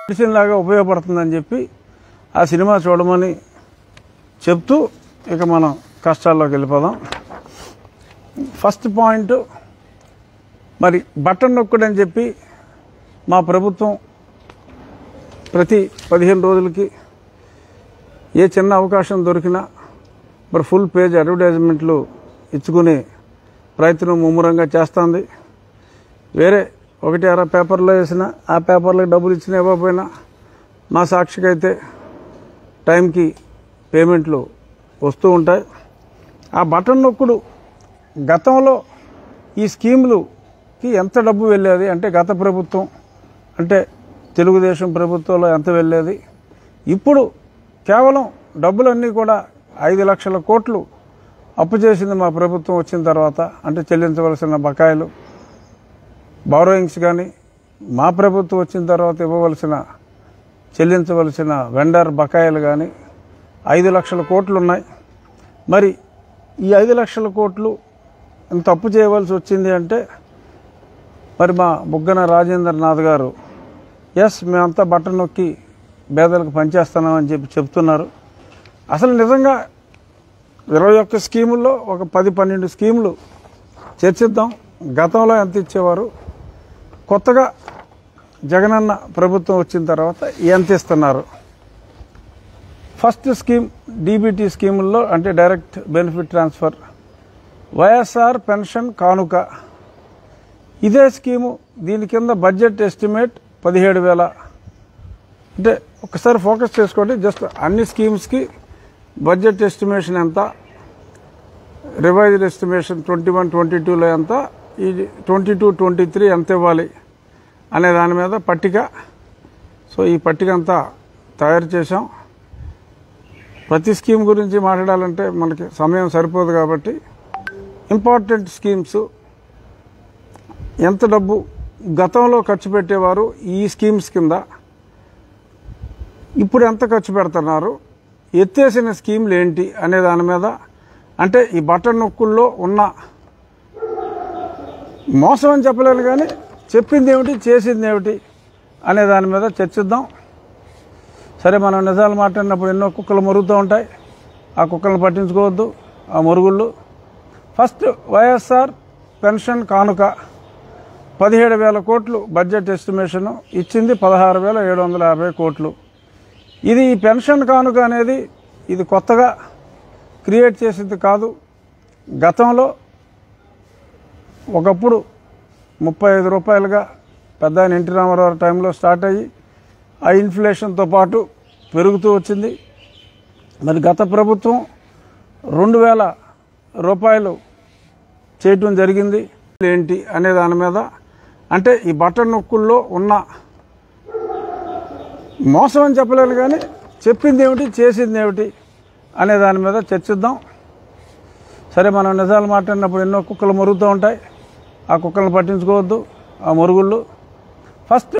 medicine లాగా ఉపయోగపడుతుందని చెప్పి ఆ సినిమా చూడమని చెప్తూ ఇక మనం కష్టాల్లోకి వెళ్ళిపోదాం ఫస్ట్ పాయింట్ మరి బటన్ నొక్కుడని చెప్పి మా ప్రభుత్వం ప్రతి పదిహేను రోజులకి ఏ చిన్న అవకాశం దొరికినా మరి ఫుల్ పేజ్ అడ్వర్టైజ్మెంట్లు ఇచ్చుకునే ప్రయత్నం ముమ్మరంగా చేస్తుంది వేరే ఒకటి అర పేపర్లో వేసిన ఆ పేపర్లకు డబ్బులు ఇచ్చిన ఇవ్వకపోయినా మా సాక్షికైతే టైంకి పేమెంట్లు వస్తూ ఉంటాయి ఆ బటన్ నొక్కుడు గతంలో ఈ స్కీములుకి ఎంత డబ్బు వెళ్ళేది అంటే గత ప్రభుత్వం అంటే తెలుగుదేశం ప్రభుత్వంలో ఎంత వెళ్ళేది ఇప్పుడు కేవలం డబ్బులన్నీ కూడా ఐదు లక్షల కోట్లు అప్పు చేసింది మా ప్రభుత్వం వచ్చిన తర్వాత అంటే చెల్లించవలసిన బకాయిలు బారోయింగ్స్ కానీ మా ప్రభుత్వం వచ్చిన తర్వాత ఇవ్వవలసిన చెల్లించవలసిన వెండర్ బకాయిలు కానీ ఐదు లక్షల కోట్లు ఉన్నాయి మరి ఈ ఐదు లక్షల కోట్లు ఇంత అప్పు చేయవలసి వచ్చింది అంటే మరి మా బుగ్గన రాజేంద్రనాథ్ గారు ఎస్ మేమంతా బట్టన్ నొక్కి పేదలకు పనిచేస్తున్నామని చెప్పి చెప్తున్నారు అసలు నిజంగా ఇరవై ఒక్క స్కీముల్లో ఒక పది పన్నెండు స్కీములు చర్చిద్దాం గతంలో ఎంత ఇచ్చేవారు కొత్తగా జగనన్న ప్రభుత్వం వచ్చిన తర్వాత ఎంత ఇస్తున్నారు ఫస్ట్ స్కీమ్ డీబీటీ స్కీముల్లో అంటే direct benefit transfer YSR pension కానుక ఇదే స్కీము దీని కింద బడ్జెట్ ఎస్టిమేట్ పదిహేడు వేల అంటే ఒకసారి ఫోకస్ చేసుకోండి జస్ట్ అన్ని స్కీమ్స్కి బడ్జెట్ ఎస్టిమేషన్ ఎంత revised estimation twenty one twenty టూలో ఎంత ఈ ట్వంటీ టూ ట్వంటీ త్రీ ఎంత ఇవ్వాలి అనే దాని మీద పట్టిక సో ఈ పట్టిక అంతా తయారు చేశాం ప్రతి స్కీమ్ గురించి మాట్లాడాలంటే మనకి సమయం సరిపోదు కాబట్టి ఇంపార్టెంట్ స్కీమ్స్ ఎంత డబ్బు గతంలో ఖర్చు పెట్టేవారు ఈ స్కీమ్స్ కింద ఇప్పుడు ఎంత ఖర్చు పెడుతున్నారు ఎత్తేసిన స్కీమ్లు ఏంటి అనే దాని మీద అంటే ఈ బటన్ నొక్కుల్లో ఉన్న మోసం అని చెప్పలేను కానీ చెప్పింది ఏమిటి చేసింది ఏమిటి అనే దాని మీద చర్చిద్దాం సరే మనం నిజాలు మాట్లాడినప్పుడు ఎన్నో కుక్కలు మురుగుతూ ఉంటాయి ఆ కుక్కలను పట్టించుకోవద్దు ఆ మురుగుళ్ళు ఫస్ట్ వైఎస్ఆర్ పెన్షన్ కానుక పదిహేడు వేల కోట్లు బడ్జెట్ ఎస్టిమేషన్ ఇచ్చింది పదహారు వేల ఏడు వందల యాభై కోట్లు ఇది ఈ పెన్షన్ కానుక అనేది ఇది కొత్తగా క్రియేట్ చేసింది కాదు గతంలో ఒకప్పుడు ముప్పై ఐదు రూపాయలుగా పెద్ద ఆయన ఎన్టీ రామారావు టైంలో స్టార్ట్ అయ్యి ఆ ఇన్ఫ్లేషన్తో పాటు పెరుగుతూ వచ్చింది మరి గత ప్రభుత్వం రెండు వేల రూపాయలు చేయటం జరిగింది ఏంటి అనే దాని మీద అంటే ఈ బటన్ నొక్కుల్లో ఉన్న మోసం అని చెప్పలేను కానీ చెప్పింది ఏమిటి చేసింది ఏమిటి అనే దాని మీద చర్చిద్దాం సరే మనం నిజాలు మాట్లాడినప్పుడు ఎన్నో కుక్కలు మురుగుతూ ఉంటాయి ఆ కుక్కలను పట్టించుకోవద్దు ఆ మురుగుళ్ళు ఫస్ట్